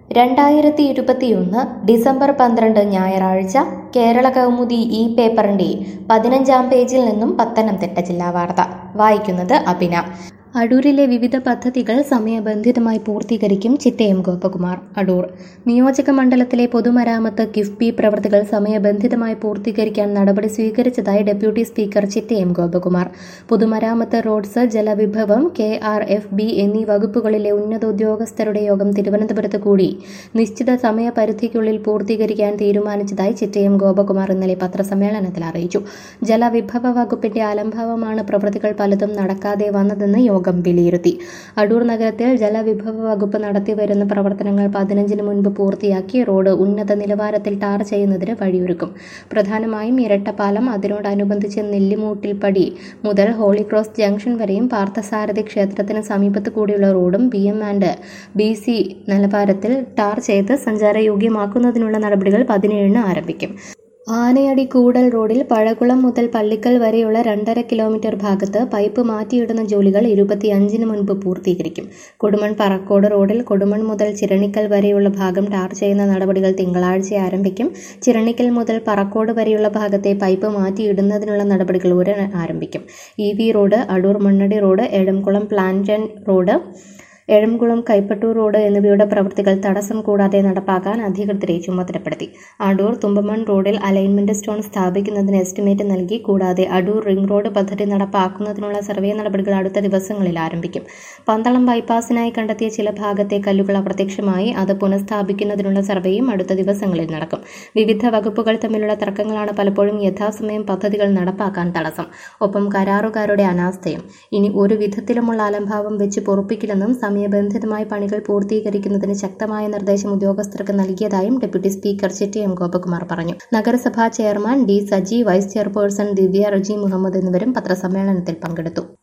രണ്ടായിരത്തി ഇരുപത്തിയൊന്ന് ഡിസംബർ പന്ത്രണ്ട് ഞായറാഴ്ച കേരള കൗമുദി ഈ പേപ്പറിന്റെ പതിനഞ്ചാം പേജിൽ നിന്നും പത്തനംതിട്ട ജില്ലാ വാർത്ത വായിക്കുന്നത് അഭിന അടൂരിലെ വിവിധ പദ്ധതികൾ സമയബന്ധിതമായി പൂർത്തീകരിക്കും ചിറ്റയം ഗോപകുമാർ അടൂർ നിയോജക മണ്ഡലത്തിലെ പൊതുമരാമത്ത് കിഫ്ബി പ്രവൃത്തികൾ സമയബന്ധിതമായി പൂർത്തീകരിക്കാൻ നടപടി സ്വീകരിച്ചതായി ഡെപ്യൂട്ടി സ്പീക്കർ ചിറ്റയം ഗോപകുമാർ പൊതുമരാമത്ത് റോഡ്സ് ജലവിഭവം കെ ആർ എഫ് ബി എന്നീ വകുപ്പുകളിലെ ഉന്നത ഉദ്യോഗസ്ഥരുടെ യോഗം തിരുവനന്തപുരത്ത് കൂടി നിശ്ചിത സമയപരിധിക്കുള്ളിൽ പൂർത്തീകരിക്കാൻ തീരുമാനിച്ചതായി ചിറ്റയം ഗോപകുമാർ ഇന്നലെ പത്രസമ്മേളനത്തിൽ അറിയിച്ചു ജലവിഭവ വകുപ്പിന്റെ അലംഭാവമാണ് പ്രവൃത്തികൾ പലതും നടക്കാതെ വന്നതെന്ന് യോഗം വിലയിരുത്തി അടൂർ നഗരത്തിൽ ജലവിഭവ വകുപ്പ് നടത്തിവരുന്ന പ്രവർത്തനങ്ങൾ പതിനഞ്ചിന് മുൻപ് പൂർത്തിയാക്കി റോഡ് ഉന്നത നിലവാരത്തിൽ ടാർ ചെയ്യുന്നതിന് വഴിയൊരുക്കും പ്രധാനമായും ഇരട്ടപ്പാലം അതിനോടനുബന്ധിച്ച് നെല്ലിമൂട്ടിൽപ്പടി മുതൽ ഹോളി ക്രോസ് ജംഗ്ഷൻ വരെയും പാർത്ഥസാരഥി ക്ഷേത്രത്തിന് സമീപത്ത് കൂടിയുള്ള റോഡും B M and B C നിലവാരത്തിൽ ടാർ ചെയ്ത് സഞ്ചാരയോഗ്യമാക്കുന്നതിനുള്ള നടപടികൾ പതിനേഴിന് ആരംഭിക്കും ആനയടി കൂടൽ റോഡിൽ പഴകുളം മുതൽ പള്ളിക്കൽ വരെയുള്ള രണ്ടര കിലോമീറ്റർ ഭാഗത്ത് പൈപ്പ് മാറ്റിയിടുന്ന ജോലികൾ ഇരുപത്തിയഞ്ചിന് മുൻപ് പൂർത്തീകരിക്കും കൊടുമൺ പറക്കോട് റോഡിൽ കൊടുമൺ മുതൽ ചിരണിക്കൽ വരെയുള്ള ഭാഗം ടാർ ചെയ്യുന്ന നടപടികൾ തിങ്കളാഴ്ച ആരംഭിക്കും ചിരണിക്കൽ മുതൽ പറക്കോട് വരെയുള്ള ഭാഗത്തെ പൈപ്പ് മാറ്റിയിടുന്നതിനുള്ള നടപടികൾ ഉടൻ ആരംഭിക്കും E V road Adoor Mannadi road Edamkulam പ്ലാന്റൻ റോഡ് എഴംകുളം കൈപ്പട്ടൂർ റോഡ് എന്നിവയുടെ പ്രവൃത്തികൾ തടസ്സം കൂടാതെ നടപ്പാക്കാൻ അധികൃതരെ ചുമതലപ്പെടുത്തി അടൂർ തുമ്പമൺ റോഡിൽ അലൈൻമെന്റ് സ്റ്റോൺ സ്ഥാപിക്കുന്നതിന് എസ്റ്റിമേറ്റ് നൽകി കൂടാതെ അടൂർ റിംഗ് റോഡ് പദ്ധതി നടപ്പാക്കുന്നതിനുള്ള സർവേ നടപടികൾ അടുത്ത ദിവസങ്ങളിൽ ആരംഭിക്കും പന്തളം ബൈപ്പാസിനായി കണ്ടെത്തിയ ചില ഭാഗത്തെ കല്ലുകൾ അപ്രത്യക്ഷമായി അത് പുനഃസ്ഥാപിക്കുന്നതിനുള്ള സർവേയും അടുത്ത ദിവസങ്ങളിൽ നടക്കും വിവിധ വകുപ്പുകൾ തമ്മിലുള്ള തർക്കങ്ങളാണ് പലപ്പോഴും യഥാസമയം പദ്ധതികൾ നടപ്പാക്കാൻ തടസ്സം ഒപ്പം കരാറുകാരുടെ അനാസ്ഥയും ഇനി ഒരു വിധത്തിലുമുള്ള അലംഭാവം വെച്ച് പൊറുപ്പിക്കില്ലെന്നും സമയബന്ധിതമായി പണികൾ പൂർത്തീകരിക്കുന്നതിന് ശക്തമായ നിർദ്ദേശം ഉദ്യോഗസ്ഥർക്ക് നൽകിയതായും ഡെപ്യൂട്ടി സ്പീക്കർ ചിറ്റയം ഗോപകുമാർ പറഞ്ഞു നഗരസഭാ chairman D Saji vice chairperson Divya Reji Muhammad എന്നിവരും പത്രസമ്മേളനത്തിൽ പങ്കെടുത്തു